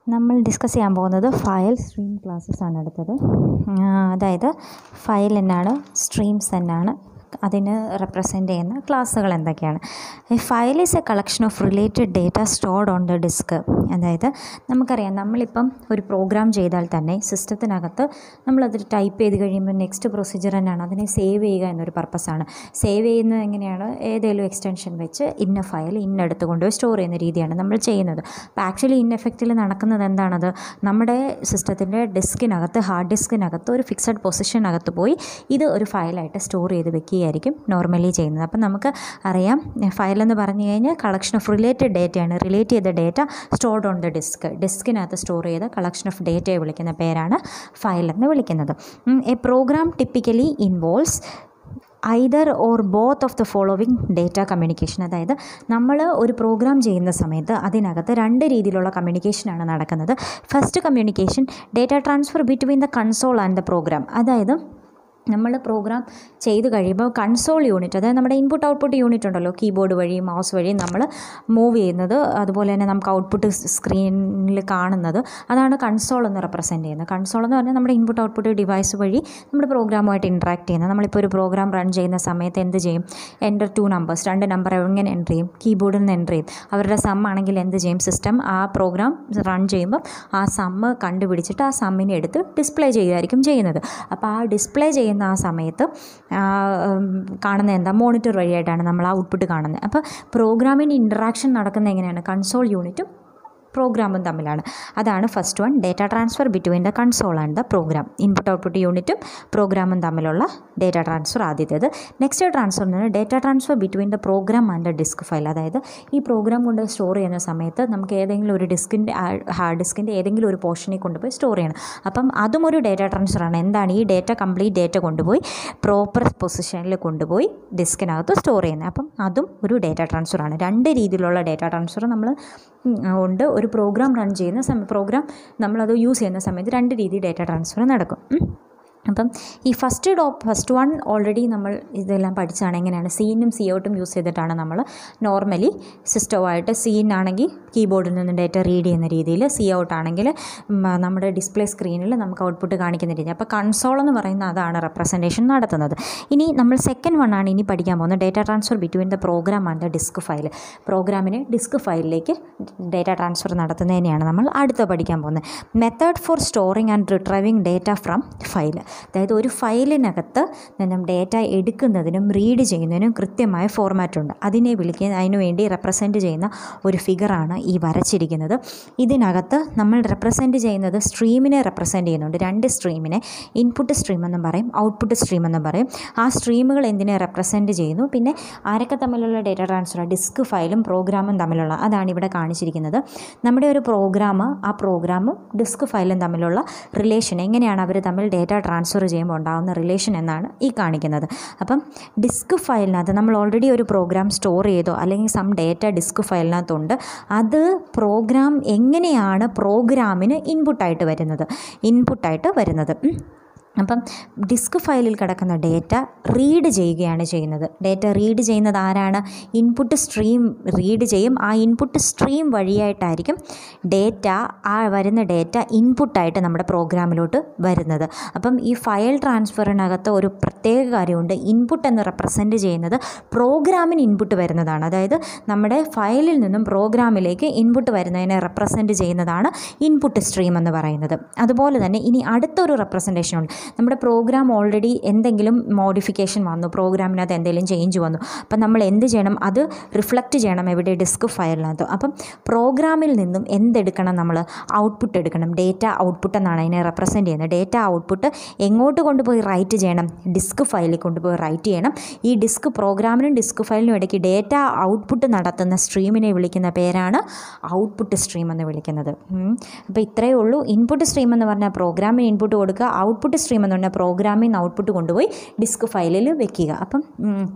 നമ്മൾ ഡിസ്കസ് ചെയ്യാൻ പോകുന്നത് ഫയൽ സ്ട്രീം ക്ലാസ്സസ് ആണ് അടുത്തത് അതായത് ഫയൽ എന്നാണ് സ്ട്രീംസ് എന്നാണ് അതിന് റെപ്രസെൻ്റ് ചെയ്യുന്ന ക്ലാസ്സുകൾ എന്തൊക്കെയാണ് file is a collection of related data stored on the disk അതായത് നമുക്കറിയാം നമ്മളിപ്പം ഒരു പ്രോഗ്രാം ചെയ്താൽ തന്നെ സിസ്റ്റത്തിനകത്ത് നമ്മളത് ടൈപ്പ് ചെയ്ത് കഴിയുമ്പോൾ നെക്സ്റ്റ് പ്രൊസീജിയർ തന്നെയാണ് അതിനെ സേവ് ചെയ്യുക എന്നൊരു പർപ്പസാണ് സേവ് ചെയ്യുന്നത് എങ്ങനെയാണ് ഏതെങ്കിലും എക്സ്റ്റൻഷൻ വെച്ച് ഇന്ന ഫയൽ ഇന്നടുത്ത് കൊണ്ടുപോയി സ്റ്റോർ ചെയ്യുന്ന രീതിയാണ് നമ്മൾ ചെയ്യുന്നത് അപ്പോൾ ആക്ച്വലി ഇൻ എഫക്റ്റിൽ നടക്കുന്നത് എന്താണത് നമ്മുടെ സിസ്റ്റത്തിൻ്റെ ഡിസ്കിനകത്ത് ഹാർഡ് ഡിസ്കിനകത്ത് ഒരു ഫിക്സഡ് പൊസിഷനകത്ത് പോയി ഇത് ഒരു ഫയലായിട്ട് സ്റ്റോർ ചെയ്ത് വെക്കുകയായിരിക്കും നോർമലി ചെയ്യുന്നത് അപ്പം നമുക്ക് അറിയാം ഫയൽ എന്ന് പറഞ്ഞു കഴിഞ്ഞാൽ കളക്ഷൻ ഓഫ് റിലേറ്റഡ് ഡേറ്റയാണ് റിലേറ്റ് ചെയ്ത data stored on the disk ഡിസ്കിനകത്ത് സ്റ്റോർ ചെയ്ത കളക്ഷൻ ഓഫ് ഡേറ്റയെ വിളിക്കുന്ന പേരാണ് ഫയൽ എന്ന് വിളിക്കുന്നത് a program typically involves either or both of the following data communication അതായത് നമ്മൾ ഒരു പ്രോഗ്രാം ചെയ്യുന്ന സമയത്ത് അതിനകത്ത് രണ്ട് രീതിയിലുള്ള കമ്മ്യൂണിക്കേഷനാണ് നടക്കുന്നത് first communication data transfer between the console and the program അതായത് നമ്മൾ പ്രോഗ്രാം ചെയ്ത് കഴിയുമ്പോൾ കൺസോൾ യൂണിറ്റ് അതായത് നമ്മുടെ ഇൻപുട്ട് ഔട്ട്പുട്ട് യൂണിറ്റ് ഉണ്ടല്ലോ കീബോർഡ് വഴി മൗസ് വഴി നമ്മൾ മൂവ് ചെയ്യുന്നത് അതുപോലെ തന്നെ നമുക്ക് ഔട്ട്പുട്ട് സ്ക്രീനിൽ കാണുന്നത് അതാണ് കൺസോൾ എന്ന് റെപ്രസെൻറ്റ് ചെയ്യുന്നത് കൺസോൾ എന്ന് പറഞ്ഞാൽ നമ്മുടെ ഇൻപുട്ട് ഔട്ട്പുട്ട് ഡിവൈസ് വഴി നമ്മുടെ പ്രോഗ്രാമുമായിട്ട് ഇൻട്രാക്ട് ചെയ്യുന്നത് നമ്മളിപ്പോൾ ഒരു പ്രോഗ്രാം റൺ ചെയ്യുന്ന സമയത്ത് എന്ത് ചെയ്യും എൻ്റർ ടു നമ്പേഴ്സ് രണ്ട് നമ്പർ എങ്ങനെ എൻ്റർ ചെയ്യും കീബോർഡിൽ നിന്ന് എൻ്റർ ചെയ്യും അവരുടെ സം ആണെങ്കിൽ എന്ത് ചെയ്യും സിസ്റ്റം ആ പ്രോഗ്രാം റൺ ചെയ്യുമ്പോൾ ആ സമ്മ് കണ്ടുപിടിച്ചിട്ട് ആ സമ്മിനെ എടുത്ത് ഡിസ്പ്ലേ ചെയ്യുമായിരിക്കും ചെയ്യുന്നത് അപ്പോൾ ആ ഡിസ്പ്ലേ ചെയ്യുന്ന ആ സമയത്ത് കാണുന്ന എന്താ മോണിറ്റർ വഴിയായിട്ടാണ് നമ്മൾ ആ ഔട്ട്പുട്ട് കാണുന്നത് അപ്പോൾ പ്രോഗ്രാമിൻ്റെ ഇൻട്രാക്ഷൻ നടക്കുന്നത് എങ്ങനെയാണ് കൺസോൾ യൂണിറ്റും പ്രോഗ്രാമും തമ്മിലാണ് അതാണ് first one data transfer between the console and the program input output യൂണിറ്റും പ്രോഗ്രാമും തമ്മിലുള്ള ഡേറ്റ ട്രാൻസ്ഫർ ആദ്യത്തേത് നെക്സ്റ്റ് ട്രാൻസ്ഫർ എന്ന് പറഞ്ഞാൽ data transfer between the program and the disk file അതായത് ഈ പ്രോഗ്രാം കൊണ്ട് സ്റ്റോർ ചെയ്യുന്ന സമയത്ത് നമുക്ക് ഏതെങ്കിലും ഒരു ഡിസ്കിൻ്റെ ഹാർഡ് ഡിസ്കിൻ്റെ ഏതെങ്കിലും ഒരു പോർഷനിൽ കൊണ്ടുപോയി സ്റ്റോർ ചെയ്യണം അപ്പം അതും ഒരു ഡേറ്റ ട്രാൻസ്ഫറാണ് എന്താണ് ഈ ഡേറ്റ കംപ്ലീറ്റ് ഡേറ്റ കൊണ്ടുപോയി പ്രോപ്പർ പൊസിഷനിൽ കൊണ്ടുപോയി ഡിസ്കിനകത്ത് സ്റ്റോർ ചെയ്യുന്നത് അപ്പം അതും ഒരു ഡേറ്റ ട്രാൻസ്ഫറാണ് രണ്ട് രീതിയിലുള്ള ഡേറ്റ ട്രാൻസ്ഫർ നമ്മൾ ഉണ്ട് ഒരു പ്രോഗ്രാം റൺ ചെയ്യുന്ന സമയം പ്രോഗ്രാം നമ്മളത് യൂസ് ചെയ്യുന്ന സമയത്ത് രണ്ട് രീതി ഡേറ്റ ട്രാൻസ്ഫർ നടക്കും അപ്പം ഈ ഫസ്റ്റ് ഡോപ്പ് ഫസ്റ്റ് വൺ ഓൾറെഡി നമ്മൾ ഇതെല്ലാം പഠിച്ചാണ് എങ്ങനെയാണ് സീനും സി ഔട്ടും യൂസ് ചെയ്തിട്ടാണ് നമ്മൾ നോർമലി സിസ്റ്റമായിട്ട് സീൻ ആണെങ്കിൽ കീബോർഡിൽ നിന്ന് ഡേറ്റ റീഡ് ചെയ്യുന്ന രീതിയിൽ സി ഔട്ട് ആണെങ്കിൽ നമ്മുടെ ഡിസ്പ്ലേ സ്ക്രീനിൽ നമുക്ക് ഔട്ട്പുട്ട് കാണിക്കുന്ന രീതി അപ്പോൾ കൺസോൾ എന്ന് പറയുന്ന അതാണ് റെപ്രസെൻറ്റേഷൻ നടത്തുന്നത് ഇനി നമ്മൾ സെക്കൻഡ് വൺ ആണ് ഇനി പഠിക്കാൻ പോകുന്നത് data transfer between the program and the disk file പ്രോഗ്രാമിന് ഡിസ്ക് ഫയലിലേക്ക് ഡേറ്റ ട്രാൻസ്ഫർ നടത്തുന്നതിനെയാണ് നമ്മൾ അടുത്ത് പഠിക്കാൻ പോകുന്നത് method for storing and retrieving data from file അതായത് ഒരു ഫയലിനകത്ത് നിന്നും ഡേറ്റ എടുക്കുന്നതിനും റീഡ് ചെയ്യുന്നതിനും കൃത്യമായ ഫോർമാറ്റ് ഉണ്ട് അതിനെ വിളിക്കുന്ന അതിനു വേണ്ടി റെപ്രസെൻറ്റ് ചെയ്യുന്ന ഒരു ഫിഗറാണ് ഈ വരച്ചിരിക്കുന്നത് ഇതിനകത്ത് നമ്മൾ റെപ്രസെൻറ്റ് ചെയ്യുന്നത് സ്ട്രീമിനെ റെപ്രസെൻറ്റ് ചെയ്യുന്നുണ്ട് രണ്ട് സ്ട്രീമിനെ ഇൻപുട്ട് സ്ട്രീം എന്നും പറയും ഔട്ട്പുട്ട് സ്ട്രീം എന്നും പറയും ആ സ്ട്രീമുകൾ എന്തിനെ റെപ്രസെൻറ്റ് ചെയ്യുന്നു പിന്നെ ആരൊക്കെ തമ്മിലുള്ള ഡേറ്റ ട്രാൻസ്ഫർ ഡിസ്ക് ഫയലും പ്രോഗ്രാമും തമ്മിലുള്ള അതാണ് ഇവിടെ കാണിച്ചിരിക്കുന്നത് നമ്മുടെ ഒരു പ്രോഗ്രാം ആ പ്രോഗ്രാമും ഡിസ്ക് ഫയലും തമ്മിലുള്ള റിലേഷൻ എങ്ങനെയാണ് അവർ തമ്മിൽ ഡേറ്റ ട്രാൻസ്ഫർ ചെയ്യുമ്പോൾ ഉണ്ടാകുന്ന റിലേഷൻ എന്നാണ് ഈ കാണിക്കുന്നത് അപ്പം ഡിസ്ക് ഫയലിനകത്ത് നമ്മൾ ഓൾറെഡി ഒരു പ്രോഗ്രാം സ്റ്റോർ ചെയ്തോ അല്ലെങ്കിൽ സം ഡേറ്റ ഡിസ്ക് ഫയലിനകത്തുണ്ട് അത് പ്രോഗ്രാം എങ്ങനെയാണ് പ്രോഗ്രാമിന് ഇൻപുട്ടായിട്ട് വരുന്നത് ഇൻപുട്ടായിട്ട് വരുന്നത് അപ്പം ഡിസ്ക് ഫയലിൽ കിടക്കുന്ന ഡേറ്റ റീഡ് ചെയ്യുകയാണ് ചെയ്യുന്നത് ഡേറ്റ റീഡ് ചെയ്യുന്നത് ആരാണ് ഇൻപുട്ട് സ്ട്രീം റീഡ് ചെയ്യും ആ ഇൻപുട്ട് സ്ട്രീം വഴിയായിട്ടായിരിക്കും ഡേറ്റ ആ വരുന്ന ഡേറ്റ ഇൻപുട്ടായിട്ട് നമ്മുടെ പ്രോഗ്രാമിലോട്ട് വരുന്നത് അപ്പം ഈ ഫയൽ ട്രാൻസ്ഫറിനകത്ത് ഒരു പ്രത്യേക കാര്യമുണ്ട് ഇൻപുട്ട് എന്ന് റെപ്രസെൻറ്റ് ചെയ്യുന്നത് പ്രോഗ്രാമിന് ഇൻപുട്ട് വരുന്നതാണ് അതായത് നമ്മുടെ ഫയലിൽ നിന്നും പ്രോഗ്രാമിലേക്ക് ഇൻപുട്ട് വരുന്നതിനെ റെപ്രസെൻറ്റ് ചെയ്യുന്നതാണ് ഇൻപുട്ട് സ്ട്രീം എന്ന് പറയുന്നത് അതുപോലെ തന്നെ ഇനി അടുത്തൊരു റെപ്രസെൻറ്റേഷൻ ഉണ്ട് നമ്മുടെ പ്രോഗ്രാം ഓൾറെഡി എന്തെങ്കിലും മോഡിഫിക്കേഷൻ വന്നു പ്രോഗ്രാമിനകത്ത് എന്തെങ്കിലും ചേഞ്ച് വന്നു അപ്പം നമ്മൾ എന്ത് ചെയ്യണം അത് റിഫ്ലക്റ്റ് ചെയ്യണം എവിടെ ഡിസ്ക് ഫയലിനകത്ത് അപ്പം പ്രോഗ്രാമിൽ നിന്നും എന്തെടുക്കണം നമ്മൾ ഔട്ട്പുട്ട് എടുക്കണം ഡേറ്റ ഔട്ട്പുട്ട് എന്നാണ് അതിനെ റെപ്രസെൻറ്റ് ചെയ്യുന്നത് ഡേറ്റ ഔട്ട്പുട്ട് എങ്ങോട്ട് കൊണ്ടുപോയി റൈറ്റ് ചെയ്യണം ഡിസ്ക് ഫയലിൽ കൊണ്ടുപോയി റൈറ്റ് ചെയ്യണം ഈ ഡിസ്ക് പ്രോഗ്രാമിനും ഡിസ്ക് ഫയലിനും ഇടയ്ക്ക് ഡേറ്റ ഔട്ട്പുട്ട് നടത്തുന്ന സ്ട്രീമിനെ വിളിക്കുന്ന പേരാണ് ഔട്ട്പുട്ട് സ്ട്രീം എന്ന് വിളിക്കുന്നത് അപ്പോൾ ഇത്രയേ ഉള്ളൂ ഇൻപുട്ട് സ്ട്രീം എന്ന് പറഞ്ഞാൽ പ്രോഗ്രാമിന് ഇൻപുട്ട് കൊടുക്കുക ഔട്ട്പുട്ട് സ്ട്രീം എന്ന് പറഞ്ഞാൽ പ്രോഗ്രാമിൽ നിന്ന് ഔട്ട്പുട്ട് കൊണ്ടുപോയി ഡിസ്ക് ഫയലിൽ വെക്കുക അപ്പം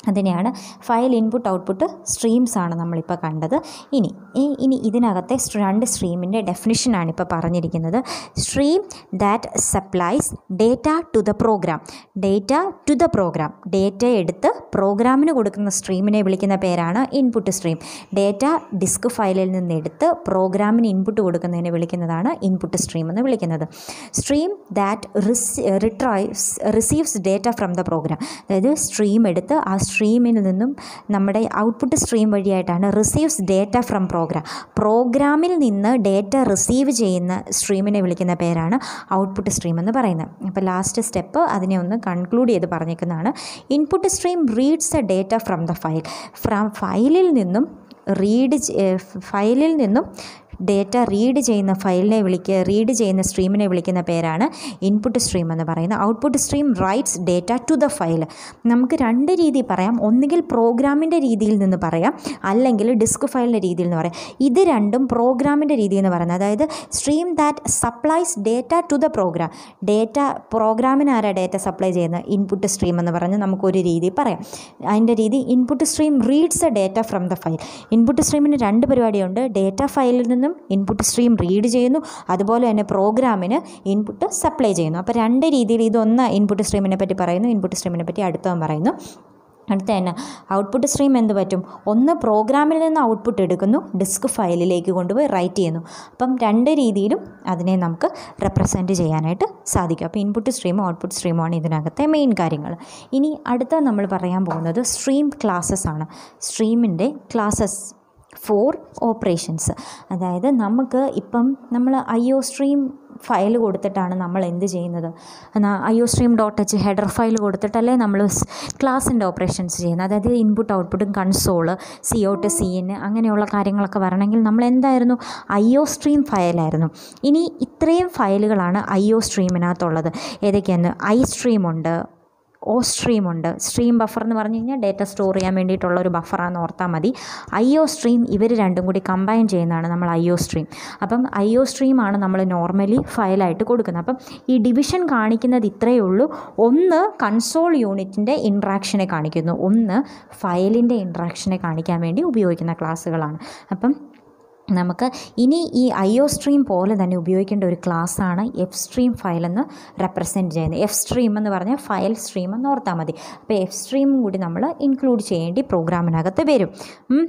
അതിനെയാണ് ഫയൽ ഇൻപുട്ട് ഔട്ട്പുട്ട് സ്ട്രീംസ് ആണ് നമ്മളിപ്പോൾ കണ്ടത് ഇനി ഈ- ഇനി ഇതിനകത്തെ സ്റ്റ് രണ്ട് സ്ട്രീമിൻ്റെ ഡെഫിനിഷനാണ് ഇപ്പോൾ പറഞ്ഞിരിക്കുന്നത് stream that supplies data to the program data to the program data എടുത്ത് പ്രോഗ്രാമിന് കൊടുക്കുന്ന സ്ട്രീമിനെ വിളിക്കുന്ന പേരാണ് ഇൻപുട്ട് സ്ട്രീം ഡേറ്റ ഡിസ്ക് ഫയലിൽ നിന്ന് എടുത്ത് പ്രോഗ്രാമിന് ഇൻപുട്ട് കൊടുക്കുന്നതിനെ വിളിക്കുന്നതാണ് ഇൻപുട്ട് സ്ട്രീം എന്ന് വിളിക്കുന്നത് stream that retrieves receives data from the program അതായത് സ്ട്രീം എടുത്ത് ആ സ്ട്രീമിൽ നിന്നും നമ്മുടെ ഔട്ട്പുട്ട് സ്ട്രീം വഴിയായിട്ടാണ് റിസീവ്സ് ഡേറ്റ ഫ്രം പ്രോഗ്രാം പ്രോഗ്രാമിൽ നിന്ന് ഡേറ്റ റിസീവ് ചെയ്യുന്ന സ്ട്രീമിനെ വിളിക്കുന്ന പേരാണ് ഔട്ട്പുട്ട് സ്ട്രീം എന്ന് പറയുന്നത് അപ്പോൾ ലാസ്റ്റ് സ്റ്റെപ്പ് അതിനെ ഒന്ന് കൺക്ലൂഡ് ചെയ്ത് പറഞ്ഞേക്കുന്നതാണ് input stream reads a data from the file from ഫയലിൽ നിന്നും റീഡ് ഫയലിൽ നിന്നും ഡേറ്റ റീഡ് ചെയ്യുന്ന ഫയലിനെ വിളിക്കുക റീഡ് ചെയ്യുന്ന സ്ട്രീമിനെ വിളിക്കുന്ന പേരാണ് ഇൻപുട്ട് സ്ട്രീം എന്ന് പറയുന്നത് output stream writes data to the file നമുക്ക് രണ്ട് രീതി പറയാം ഒന്നുകിൽ പ്രോഗ്രാമിൻ്റെ രീതിയിൽ നിന്ന് പറയാം അല്ലെങ്കിൽ ഡിസ്ക് ഫയലിൻ്റെ രീതിയിൽ നിന്ന് പറയാം ഇത് രണ്ടും പ്രോഗ്രാമിൻ്റെ രീതി എന്ന് പറയുന്നത് അതായത് stream that supplies data to the program data പ്രോഗ്രാമിന് ആരാ ഡേറ്റ സപ്ലൈ ചെയ്യുന്നത് ഇൻപുട്ട് സ്ട്രീം എന്ന് പറഞ്ഞ് നമുക്കൊരു രീതി പറയാം അതിൻ്റെ രീതി input stream reads a data from the file input സ്ട്രീമിന് രണ്ട് പരിപാടിയുണ്ട് ഡേറ്റ ഫയലിൽ നിന്നും ഇൻപുട്ട് സ്ട്രീം റീഡ് ചെയ്യുന്നു അതുപോലെ തന്നെ പ്രോഗ്രാമിന് ഇൻപുട്ട് സപ്ലൈ ചെയ്യുന്നു അപ്പോൾ രണ്ട് രീതിയിൽ ഇതൊന്ന് ഇൻപുട്ട് സ്ട്രീമിനെ പറ്റി പറയുന്നു ഇൻപുട്ട് സ്ട്രീമിനെ പറ്റി അടുത്തവൻ പറയുന്നു അടുത്ത തന്നെ ഔട്ട്പുട്ട് സ്ട്രീം എന്ത് പറ്റും ഒന്ന് പ്രോഗ്രാമിൽ നിന്ന് ഔട്ട്പുട്ട് എടുക്കുന്നു ഡിസ്ക് ഫയലിലേക്ക് കൊണ്ടുപോയി റൈറ്റ് ചെയ്യുന്നു അപ്പം രണ്ട് രീതിയിലും അതിനെ നമുക്ക് റെപ്രസെൻറ്റ് ചെയ്യാനായിട്ട് സാധിക്കും അപ്പോൾ ഇൻപുട്ട് സ്ട്രീമും ഔട്ട്പുട്ട് സ്ട്രീമുമാണ് ഇതിനകത്തെ മെയിൻ കാര്യങ്ങൾ ഇനി അടുത്ത നമ്മൾ പറയാൻ പോകുന്നത് സ്ട്രീം ക്ലാസ്സസ് ആണ് സ്ട്രീമിൻ്റെ ക്ലാസ്സസ് ഫോർ ഓപ്പറേഷൻസ് അതായത് നമുക്ക് ഇപ്പം നമ്മൾ ഐ ഒ സ്ട്രീം ഫയൽ കൊടുത്തിട്ടാണ് നമ്മൾ എന്ത് ചെയ്യുന്നത് എന്നാൽ I O stream dot H header file കൊടുത്തിട്ടല്ലേ നമ്മൾ ക്ലാസ്സിൻ്റെ ഓപ്പറേഷൻസ് ചെയ്യുന്നത് അതായത് ഇൻപുട്ട് ഔട്ട്പുട്ടും console C O T C N അങ്ങനെയുള്ള കാര്യങ്ങളൊക്കെ വരണമെങ്കിൽ നമ്മൾ എന്തായിരുന്നു ഐ ഒ സ്ട്രീം ഫയലായിരുന്നു ഇനി ഇത്രയും ഫയലുകളാണ് ഐ ഒ സ്ട്രീമിനകത്തുള്ളത് ഏതൊക്കെയാണ് ഐ സ്ട്രീമുണ്ട് ഓ സ്ട്രീം ഉണ്ട് സ്ട്രീം ബഫർ എന്ന് പറഞ്ഞു കഴിഞ്ഞാൽ ഡേറ്റ സ്റ്റോർ ചെയ്യാൻ വേണ്ടിയിട്ടുള്ള ഒരു ബഫറാണെന്ന് ഓർത്താൽ മതി ഐ ഒ സ്ട്രീം ഇവർ രണ്ടും കൂടി കമ്പൈൻ ചെയ്യുന്നതാണ് നമ്മൾ ഐ ഒ സ്ട്രീം അപ്പം ഐ ഒ സ്ട്രീമാണ് നമ്മൾ നോർമലി ഫയലായിട്ട് കൊടുക്കുന്നത് അപ്പം ഈ ഡിവിഷൻ കാണിക്കുന്നത് ഇത്രയേ ഉള്ളൂ ഒന്ന് കൺസോൾ യൂണിറ്റിൻ്റെ ഇൻട്രാക്ഷനെ കാണിക്കുന്നു ഒന്ന് ഫയലിൻ്റെ ഇൻട്രാക്ഷനെ കാണിക്കാൻ വേണ്ടി ഉപയോഗിക്കുന്ന ക്ലാസ്സുകളാണ് അപ്പം നമുക്ക് ഇനി ഈ ഐ ഒ സ്ട്രീം പോലെ തന്നെ ഉപയോഗിക്കേണ്ട ഒരു ക്ലാസ്സാണ് എഫ് സ്ട്രീം ഫയൽ എന്ന് റെപ്രസെൻറ്റ് ചെയ്യുന്നത് എഫ് സ്ട്രീം എന്ന് പറഞ്ഞാൽ ഫയൽ സ്ട്രീം എന്ന് ഓർത്താൽ മതി അപ്പോൾ എഫ് സ്ട്രീമും കൂടി നമ്മൾ ഇൻക്ലൂഡ് ചെയ്യേണ്ടി പ്രോഗ്രാമിനകത്ത് വരും ഉം.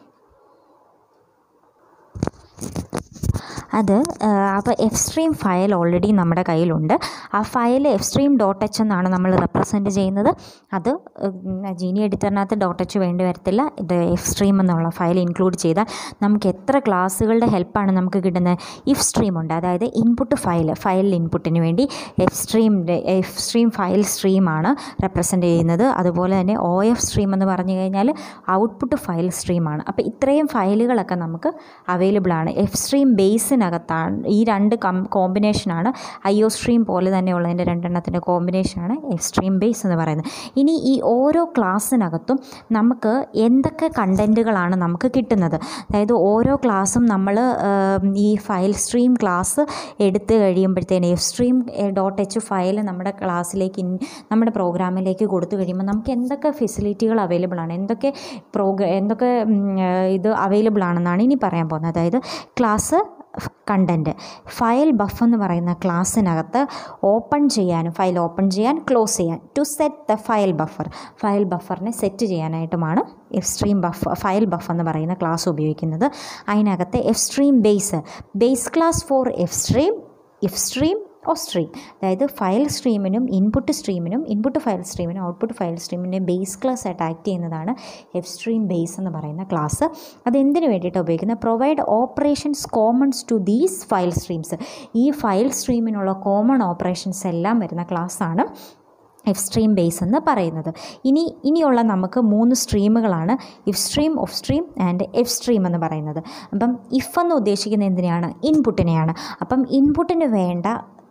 അത് അപ്പോൾ എഫ് സ്ട്രീം ഫയൽ ഓൾറെഡി നമ്മുടെ കയ്യിലുണ്ട് ആ file F stream dot H എന്നാണ് നമ്മൾ റെപ്രസെൻറ്റ് ചെയ്യുന്നത് അത് ജീനി എഡിറ്ററിനകത്ത് ഡോട്ട് എച്ച് വേണ്ടി വരത്തില്ല ഇത് എഫ് സ്ട്രീം എന്നുള്ള ഫയൽ ഇൻക്ലൂഡ് ചെയ്താൽ നമുക്ക് എത്ര ക്ലാസ്സുകളുടെ ഹെൽപ്പാണ് നമുക്ക് കിട്ടുന്നത് ഇഫ് സ്ട്രീം ഉണ്ട് അതായത് ഇൻപുട്ട് ഫയൽ ഫയൽ ഇൻപുട്ടിന് വേണ്ടി എഫ് സ്ട്രീമിൻ്റെ എഫ് സ്ട്രീം ഫയൽ സ്ട്രീമാണ് റെപ്രസെൻറ്റ് ചെയ്യുന്നത് അതുപോലെ തന്നെ ഒ എഫ് സ്ട്രീം എന്ന് പറഞ്ഞു കഴിഞ്ഞാൽ ഔട്ട്പുട്ട് ഫയൽ സ്ട്രീമാണ് അപ്പോൾ ഇത്രയും ഫയലുകളൊക്കെ നമുക്ക് അവൈലബിൾ ആണ് എഫ് സ്ട്രീം ബേസിനകത്താണ് ഈ രണ്ട് കം കോമ്പിനേഷനാണ് ഐ ഒ സ്ട്രീം പോലെ തന്നെയുള്ളതിൻ്റെ രണ്ടെണ്ണത്തിൻ്റെ കോമ്പിനേഷനാണ് എഫ് സ്ട്രീം ബേസ് എന്ന് പറയുന്നത് ഇനി ഈ ഓരോ ക്ലാസ്സിനകത്തും നമുക്ക് എന്തൊക്കെ കണ്ടൻറ്റുകളാണ് നമുക്ക് കിട്ടുന്നത് അതായത് ഓരോ ക്ലാസ്സും നമ്മൾ ഈ ഫയൽ സ്ട്രീം ക്ലാസ് എടുത്ത് കഴിയുമ്പോഴത്തേന് F stream dot H file നമ്മുടെ ക്ലാസ്സിലേക്ക് ഇൻ നമ്മുടെ പ്രോഗ്രാമിലേക്ക് കൊടുത്തു കഴിയുമ്പോൾ നമുക്ക് എന്തൊക്കെ ഫെസിലിറ്റികൾ അവൈലബിൾ ആണ് എന്തൊക്കെ പ്രോഗ്ര എന്തൊക്കെ ഉം, ഇത് അവൈലബിൾ ആണെന്നാണ് ഇനി പറയാൻ പോകുന്നത് അതായത് ക്ലാസ് കണ്ടൻറ്റ് ഫയൽ ബഫ് എന്ന് പറയുന്ന ക്ലാസ്സിനകത്ത് ഓപ്പൺ ചെയ്യാനും ഫയൽ ഓപ്പൺ ചെയ്യാൻ ക്ലോസ് ചെയ്യാൻ to set the file buffer file ബഫറിനെ സെറ്റ് ചെയ്യാനായിട്ടുമാണ് F stream buf file buf എന്ന് പറയുന്ന ക്ലാസ് ഉപയോഗിക്കുന്നത് അതിനകത്ത് F stream base base class for F stream F stream O stream അതായത് ഫയൽ സ്ട്രീമിനും ഇൻപുട്ട് സ്ട്രീമിനും ഇൻപുട്ട് ഫയൽ സ്ട്രീമിനും ഔട്ട്പുട്ട് ഫയൽ സ്ട്രീമിൻ്റെ ബേസ് ക്ലാസ് ആയിട്ട് ആക്ട് ചെയ്യുന്നതാണ് എഫ് സ്ട്രീം ബേസ് എന്ന് പറയുന്ന ക്ലാസ് അത് എന്തിനു വേണ്ടിയിട്ടാണ് ഉപയോഗിക്കുന്നത് provide operations commons to these file streams ഈ ഫയൽ സ്ട്രീമിനുള്ള കോമൺ ഓപ്പറേഷൻസ് എല്ലാം വരുന്ന ക്ലാസ്സാണ് എഫ് സ്ട്രീം ബേസ് എന്ന് പറയുന്നത് ഇനി ഇനിയുള്ള നമുക്ക് മൂന്ന് സ്ട്രീമുകളാണ് if stream of stream and F stream എന്ന് പറയുന്നത് അപ്പം ഇഫ് എന്ന് ഉദ്ദേശിക്കുന്നത് എന്തിനെയാണ് ഇൻപുട്ടിനെയാണ് അപ്പം ഇൻപുട്ടിന് വേണ്ട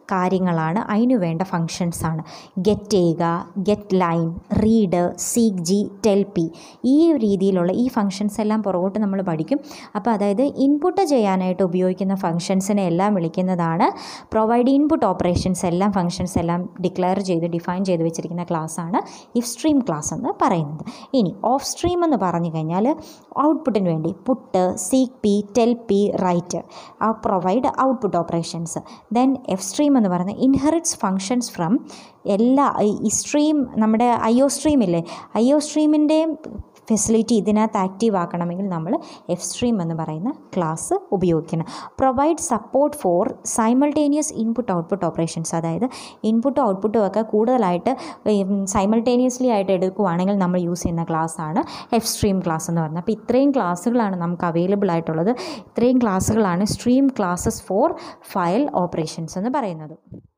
കാര്യങ്ങളാണ് അതിനു വേണ്ട ഫങ്ഷൻസ് ആണ് ഗെറ്റ് ചെയ്യുക get line read seek g tell p ഈ രീതിയിലുള്ള ഈ ഫങ്ഷൻസ് എല്ലാം പുറകോട്ട് നമ്മൾ പഠിക്കും അപ്പോൾ അതായത് ഇൻപുട്ട് ചെയ്യാനായിട്ട് ഉപയോഗിക്കുന്ന ഫങ്ഷൻസിനെ എല്ലാം വിളിക്കുന്നതാണ് പ്രൊവൈഡ് ഇൻപുട്ട് ഓപ്പറേഷൻസ് എല്ലാം ഫങ്ഷൻസ് എല്ലാം ഡിക്ലെയർ ചെയ്ത് ഡിഫൈൻ ചെയ്ത് വെച്ചിരിക്കുന്ന ക്ലാസ്സാണ് ഇഫ് സ്ട്രീം ക്ലാസ് എന്ന് പറയുന്നത് ഇനി ഓഫ് സ്ട്രീം എന്ന് പറഞ്ഞു കഴിഞ്ഞാൽ ഔട്ട്പുട്ടിന് വേണ്ടി put seek p tell p write ആ provide output operations then f stream എന്ന് പറയുന്നത് ഇൻഹെറിറ്റ്സ് ഫങ്ഷൻസ് ഫ്രം എല്ലാ ഈ സ്ട്രീം നമ്മുടെ ഐ ഒ സ്ട്രീമില്ലേ ഐ ഒ സ്ട്രീമിൻ്റെയും ഫെസിലിറ്റി ഇതിനകത്ത് ആക്റ്റീവ് ആക്കണമെങ്കിൽ നമ്മൾ എഫ് സ്ട്രീം എന്ന് പറയുന്ന ക്ലാസ് ഉപയോഗിക്കണം provide support for simultaneous input output operations അതായത് ഇൻപുട്ടും ഔട്ട്പുട്ടും ഒക്കെ കൂടുതലായിട്ട് സൈമൾട്ടേനിയസ്ലി ആയിട്ട് എടുക്കുകയാണെങ്കിൽ നമ്മൾ യൂസ് ചെയ്യുന്ന ക്ലാസ്സാണ് എഫ് സ്ട്രീം ക്ലാസ് എന്ന് പറയുന്നത് അപ്പോൾ ഇത്രയും ക്ലാസ്സുകളാണ് നമുക്ക് അവൈലബിൾ ആയിട്ടുള്ളത് ഇത്രയും ക്ലാസ്സുകളാണ് stream classes for file operations എന്ന് പറയുന്നത്